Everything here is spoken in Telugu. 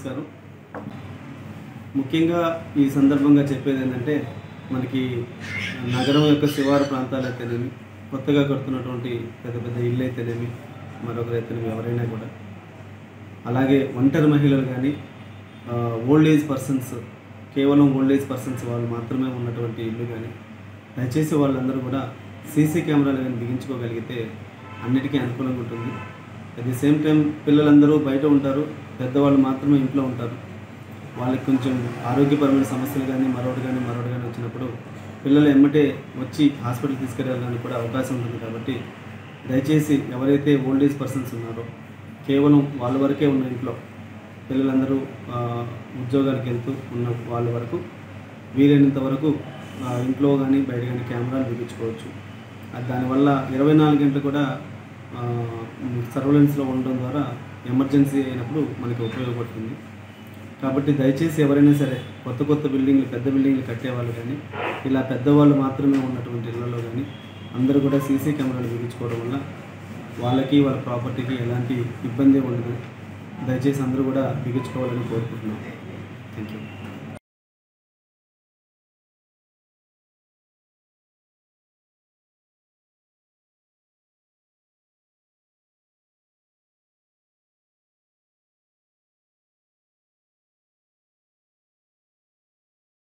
నమస్కారం ముఖ్యంగా ఈ సందర్భంగా చెప్పేది ఏంటంటే మనకి నగరం యొక్క శివారు ప్రాంతాలు అయితేనేమి కొత్తగా కడుతున్నటువంటి పెద్ద పెద్ద ఇళ్ళు అయితేనేమి మరొకరు అయితేనేమి ఎవరైనా కూడా అలాగే ఒంటరి మహిళలు కానీ ఓల్డ్ ఏజ్ పర్సన్స్ కేవలం ఓల్డ్ ఏజ్ పర్సన్స్ వాళ్ళు మాత్రమే ఉన్నటువంటి ఇల్లు కానీ దయచేసి వాళ్ళందరూ కూడా సీసీ కెమెరాలు కానీ బిగించుకోగలిగితే అన్నిటికీ అనుకూలంగా ఉంటుంది అట్ ది సేమ్ టైం పిల్లలందరూ బయట ఉంటారు పెద్దవాళ్ళు మాత్రమే ఇంట్లో ఉంటారు వాళ్ళకి కొంచెం ఆరోగ్యపరమైన సమస్యలు కానీ మరొకటి కానీ మరొకటి కానీ వచ్చినప్పుడు పిల్లలు ఎమ్మటే వచ్చి హాస్పిటల్ తీసుకెళ్ళడానికి కూడా అవకాశం ఉంటుంది కాబట్టి దయచేసి ఎవరైతే ఓల్డ్ ఏజ్ పర్సన్స్ ఉన్నారో కేవలం వాళ్ళ వరకే ఉన్న ఇంట్లో పిల్లలందరూ ఆ, ఉద్యోగానికి వెళ్తూ ఉన్న వాళ్ళ వరకు వీలైనంత వరకు ఆ, ఇంట్లో కానీ బయట కానీ కెమెరాలు బిగించుకోవచ్చు అది దానివల్ల ఇరవై నాలుగు గంటలు కూడా సర్వలెన్స్లో ఉండడం ద్వారా ఎమర్జెన్సీ అయినప్పుడు మనకి ఉపయోగపడుతుంది కాబట్టి దయచేసి ఎవరైనా సరే కొత్త కొత్త బిల్డింగ్లు పెద్ద బిల్డింగ్లు కట్టేవాళ్ళు కానీ ఇలా పెద్దవాళ్ళు మాత్రమే ఉన్నటువంటి ఇళ్లలో కానీ అందరూ కూడా సీసీ కెమెరాలు బిగించుకోవడం వల్ల వాళ్ళకి వాళ్ళ ప్రాపర్టీకి ఎలాంటి ఇబ్బంది ఉండదు దయచేసి అందరూ కూడా బిగించుకోవాలని కోరుకుంటున్నాం థ్యాంక్ యూ